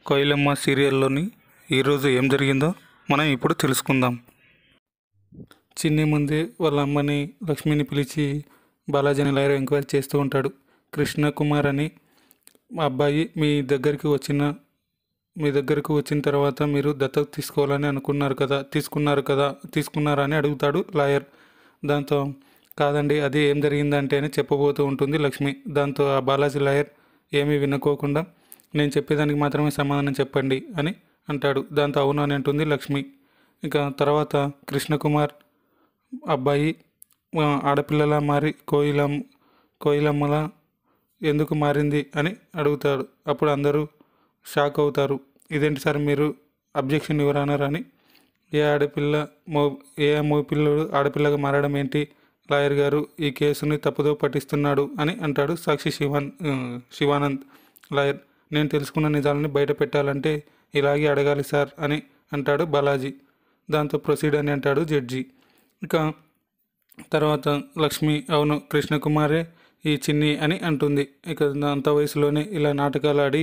కోయిలమ్మ సీరియల్లోని ఈరోజు ఏం జరిగిందో మనం ఇప్పుడు తెలుసుకుందాం చిన్ని ముందే వాళ్ళ అమ్మని లక్ష్మిని పిలిచి బాలాజీని లాయర్ ఎంక్వైరీ చేస్తూ ఉంటాడు కృష్ణ కుమార్ అని మా అబ్బాయి మీ దగ్గరికి వచ్చిన మీ దగ్గరకు వచ్చిన తర్వాత మీరు దత్తత తీసుకోవాలని అనుకున్నారు కదా తీసుకున్నారు కదా తీసుకున్నారా అని అడుగుతాడు లాయర్ దాంతో కాదండి అది ఏం జరిగిందంటే అని చెప్పబోతూ ఉంటుంది లక్ష్మి దాంతో ఆ బాలాజీ లాయర్ ఏమీ వినుకోకుండా నేను చెప్పేదానికి మాత్రమే సమాధానం చెప్పండి అని అంటాడు దాంతో అవును అని అంటుంది లక్ష్మి ఇక తర్వాత కృష్ణకుమార్ అబ్బాయి ఆ, ఆడపిల్లలా మారి కోయిలం కోయిలమ్మలా ఎందుకు మారింది అని అడుగుతాడు అప్పుడు అందరూ షాక్ అవుతారు ఇదేంటి సార్ మీరు అబ్జెక్షన్ ఇవ్వరన్నారు అని ఏ ఆడపిల్ల మో ఏ మగపిల్లడు ఆడపిల్లగా మారడం ఏంటి లాయర్ గారు ఈ కేసుని తప్పుదో పట్టిస్తున్నాడు అని అంటాడు సాక్షి శివాన్ ఆ, శివానంద్ లాయర్ నేను తెలుసుకున్న నిజాలని బయట పెట్టాలంటే ఇలాగే అడగాలి సార్ అని అంటాడు బాలాజీ దాంతో ప్రొసీడ్ అని అంటాడు జడ్జి ఇక తర్వాత లక్ష్మి అవును కృష్ణకుమారే ఈ చిన్ని అని అంటుంది ఇక అంత వయసులోనే ఇలా నాటకాలు ఆడి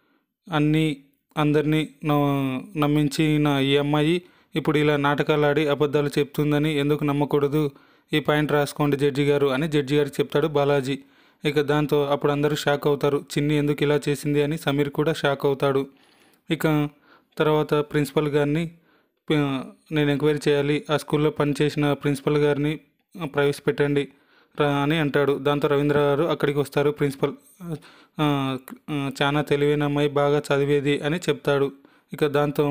అన్నీ అందరినీ న- నమ్మించిన ఈ అమ్మాయి ఇప్పుడు ఇలా నాటకాలు ఆడి అబద్ధాలు చెప్తుందని ఎందుకు నమ్మకూడదు ఈ పాయింట్ రాసుకోండి జడ్జి గారు అని జడ్జి గారికి చెప్తాడు బాలాజీ ఇక దాంతో అప్పుడు అందరూ షాక్ అవుతారు చిన్ని ఎందుకు ఇలా చేసింది అని సమీర్ కూడా షాక్ అవుతాడు ఇక తర్వాత ప్రిన్సిపల్ గారిని ప- నేను ఎంక్వైరీ చేయాలి ఆ స్కూల్లో పనిచేసిన ప్రిన్సిపల్ గారిని ఆ, ప్రవేశపెట్టండి రా అని అంటాడు దాంతో రవీంద్ర గారు అక్కడికి వస్తారు ప్రిన్సిపల్ ఆ, ఆ, చాలా తెలివైన అమ్మాయి బాగా చదివేది అని చెప్తాడు ఇక దాంతో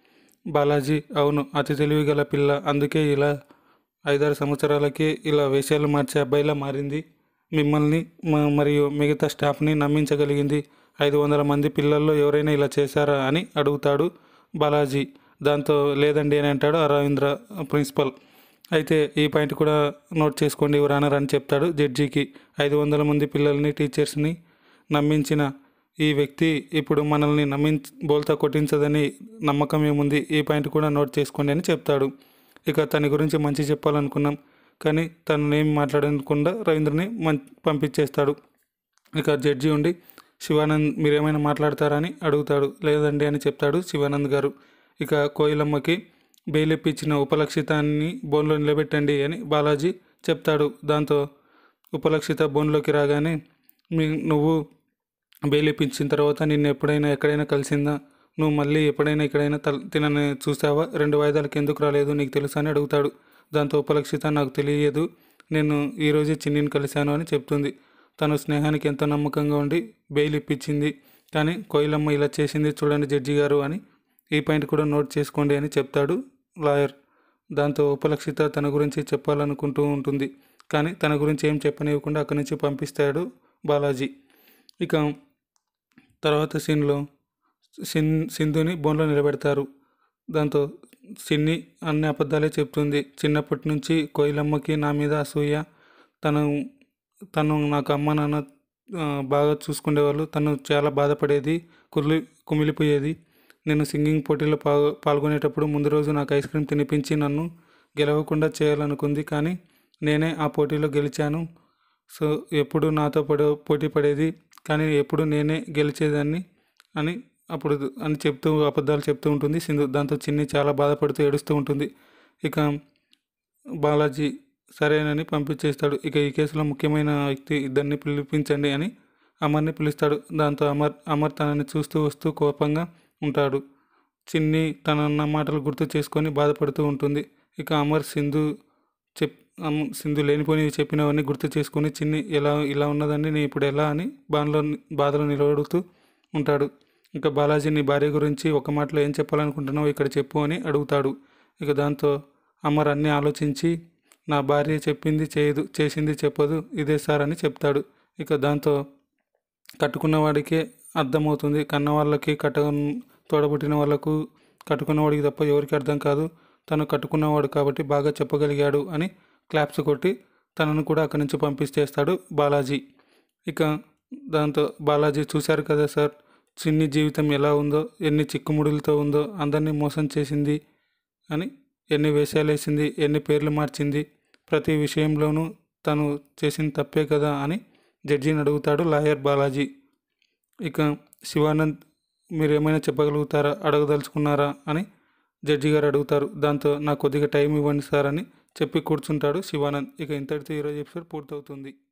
బాలాజీ అవును అతి తెలివి గల పిల్ల అందుకే ఇలా ఐదారు సంవత్సరాలకే ఇలా వేషాలు మార్చే అబ్బాయిలా మారింది మిమ్మల్ని మ- మరియు మిగతా స్టాఫ్ని నమ్మించగలిగింది ఐదు వందల మంది పిల్లల్లో ఎవరైనా ఇలా చేశారా అని అడుగుతాడు బాలాజీ దాంతో లేదండి అని అంటాడు ఆ రవీంద్ర ప్రిన్సిపల్ అయితే ఈ పాయింట్ కూడా నోట్ చేసుకోండి రానర్ అని చెప్తాడు జడ్జికి ఐదు వందల మంది పిల్లల్ని టీచర్స్ని నమ్మించిన ఈ వ్యక్తి ఇప్పుడు మనల్ని నమ్మించ బోల్తా కొట్టించదని నమ్మకం ఏముంది ఈ పాయింట్ కూడా నోట్ చేసుకోండి అని చెప్తాడు ఇక తన గురించి మంచి చెప్పాలనుకున్నాం కానీ తను ఏం మాట్లాడకుండా రవీంద్రని మం పంపించేస్తాడు ఇక జడ్జి ఉండి శివానంద్ మీరేమైనా మాట్లాడతారా అని అడుగుతాడు లేదండి అని చెప్తాడు శివానంద్ గారు ఇక కోయిలమ్మకి బెయిల్ ఇప్పించిన ఉపలక్షితాన్ని బోన్లో నిలబెట్టండి అని బాలాజీ చెప్తాడు దాంతో ఉపలక్షిత బోన్లోకి రాగానే మీ నువ్వు బెయిల్ ఇప్పించిన తర్వాత నిన్ను ఎప్పుడైనా ఎక్కడైనా కలిసిందా నువ్వు మళ్ళీ ఎప్పుడైనా ఎక్కడైనా తల తినని చూసావా రెండు వాయిదాలకు ఎందుకు రాలేదు నీకు తెలుసా అని అడుగుతాడు దాంతో ఉపలక్షిత నాకు తెలియదు నేను ఈరోజే చిన్నిని కలిశాను అని చెప్తుంది తను స్నేహానికి ఎంతో నమ్మకంగా ఉండి బెయిల్ ఇప్పించింది కానీ కోయిలమ్మ ఇలా చేసింది చూడండి జడ్జి గారు అని ఈ పాయింట్ కూడా నోట్ చేసుకోండి అని చెప్తాడు లాయర్ దాంతో ఉపలక్షిత తన గురించి చెప్పాలనుకుంటూ ఉంటుంది కానీ తన గురించి ఏం చెప్పనివ్వకుండా అక్కడి నుంచి పంపిస్తాడు బాలాజీ ఇక తర్వాత సీన్లో సిన్ సింధుని బోన్లో నిలబెడతారు దాంతో సిన్ని అన్ని అబద్ధాలే చెప్తుంది చిన్నప్పటి నుంచి కోయిలమ్మకి నా మీద అసూయ తను తను నాకు అమ్మ నాన్న ఆ, బాగా చూసుకునేవాళ్ళు తను చాలా బాధపడేది కుర్లి కుమిలిపోయేది నేను సింగింగ్ పోటీలో పా పాల్గొనేటప్పుడు ముందు రోజు నాకు ఐస్ క్రీమ్ తినిపించి నన్ను గెలవకుండా చేయాలనుకుంది కానీ నేనే ఆ పోటీలో గెలిచాను సో ఎప్పుడు నాతో పడే పోటీ పడేది కానీ ఎప్పుడు నేనే గెలిచేదాన్ని అని అప్పుడు అని చెప్తూ అబద్ధాలు చెప్తూ ఉంటుంది సింధు దాంతో చిన్ని చాలా బాధపడుతూ ఏడుస్తూ ఉంటుంది ఇక బాలాజీ సరేనని పంపించేస్తాడు ఇక ఈ కేసులో ముఖ్యమైన వ్యక్తి ఇద్దరిని పిలిపించండి అని అమర్ని పిలుస్తాడు దాంతో అమర్ అమర్ తనని చూస్తూ వస్తూ కోపంగా ఉంటాడు చిన్ని తన అన్న మాటలు గుర్తు చేసుకొని బాధపడుతూ ఉంటుంది ఇక అమర్ సింధు చెప్ అమ్- సింధు లేనిపోయినవి చెప్పినవన్నీ గుర్తు చేసుకొని చిన్ని ఎలా ఇలా ఉన్నదండి నేను ఇప్పుడు ఎలా అని బాధలో బాధలో నిలబడుతూ ఉంటాడు ఇక బాలాజీ నీ భార్య గురించి ఒక మాటలో ఏం చెప్పాలనుకుంటున్నావు ఇక్కడ చెప్పు అని అడుగుతాడు ఇక దాంతో అమర్ అన్నీ ఆలోచించి నా భార్య చెప్పింది చేయదు చేసింది చెప్పదు ఇదే సార్ అని చెప్తాడు ఇక దాంతో కట్టుకున్న వాడికే అర్థమవుతుంది కన్న వాళ్ళకి కట్ట తోడబుట్టిన వాళ్ళకు కట్టుకున్నవాడికి తప్ప ఎవరికి అర్థం కాదు తను కట్టుకున్నవాడు కాబట్టి బాగా చెప్పగలిగాడు అని క్లాప్స్ కొట్టి తనను కూడా అక్కడి నుంచి పంపించేస్తాడు బాలాజీ ఇక దాంతో బాలాజీ చూశారు కదా సార్ చిన్ని జీవితం ఎలా ఉందో ఎన్ని చిక్కుముడులతో ఉందో అందరినీ మోసం చేసింది అని ఎన్ని వేషాలు వేసింది ఎన్ని పేర్లు మార్చింది ప్రతి విషయంలోనూ తను చేసిన తప్పే కదా అని జడ్జిని అడుగుతాడు లాయర్ బాలాజీ ఇక శివానంద్ మీరు ఏమైనా చెప్పగలుగుతారా అడగదలుచుకున్నారా అని జడ్జి గారు అడుగుతారు దాంతో నాకు కొద్దిగా టైం ఇవ్వండి సార్ అని చెప్పి కూర్చుంటాడు శివానంద్ ఇక ఇంతటితో ఈరోజు ఎపిసోడ్ పూర్తవుతుంది